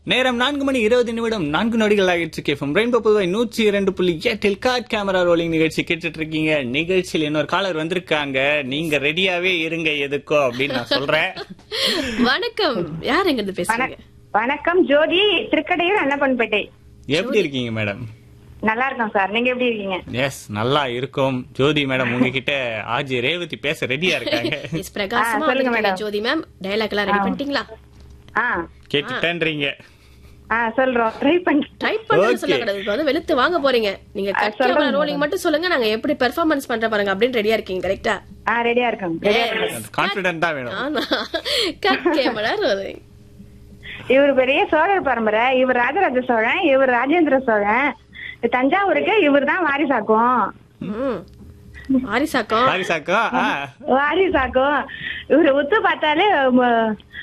நேரம் நான்கு மணி இருபது நிமிடம் நான்கு நொடிகள் ஆகிட்டு கேஃபம் ரெயின்போ புதுவை நூற்றி இரண்டு புள்ளி எட்டில் காட் கேமரா ரோலிங் நிகழ்ச்சி கேட்டுட்டு இருக்கீங்க நிகழ்ச்சியில் இன்னொரு காலர் வந்திருக்காங்க நீங்க ரெடியாவே இருங்க எதுக்கோ அப்படின்னு நான் சொல்றேன் வணக்கம் யார் எங்க இருந்து பேசுறீங்க வணக்கம் ஜோதி திருக்கடையூர் அன்னப்பன்பேட்டை எப்படி இருக்கீங்க மேடம் நல்லா இருக்கோம் சார் நீங்க எப்படி இருக்கீங்க எஸ் நல்லா இருக்கும் ஜோதி மேடம் உங்ககிட்ட ஆஜி ரேவதி பேச ரெடியா இருக்காங்க எஸ் பிரகாசமா ஆ, சொல்லுங்க வந்திருக்கீங்க மேடம். ஜோதி மேம் டயலாக் எல்லாம் ரெடி பண்ணிட்டீங்களா ஆ கேட்டுட்டேன்றீங்க ஆ சொல்றோம் ட்ரை பண்ணி ட்ரை பண்ண Okay. சொல்ல கூடாது இப்ப வந்து வெளுத்து வாங்க போறீங்க நீங்க ஆ, கட் சொல்லுங்க கேமரா ரோலிங் மட்டும் சொல்லுங்க நாங்க எப்படி பெர்ஃபார்மன்ஸ் பண்ற பாருங்க அப்படின்னு ரெடியா இருக்கீங்க கரெக்டா ஆ ரெடியா இருக்கோம் ரெடியா இருக்கோம் கான்பிடன்ட் தான் வேணும் ஆனா கட் கேமரா ரோலிங் இவர் பெரிய சோழர் பரம்பரை இவர் ராஜராஜ சோழன் இவர் ராஜேந்திர சோழன் தஞ்சாவூருக்கு இவர் தான் வாரிசாக்கும் ம் ஆரிசாக்கம் சாரி சாக்கா ஆ வாரிசாக்கும் இவரை உத்து பார்த்தாலே ம-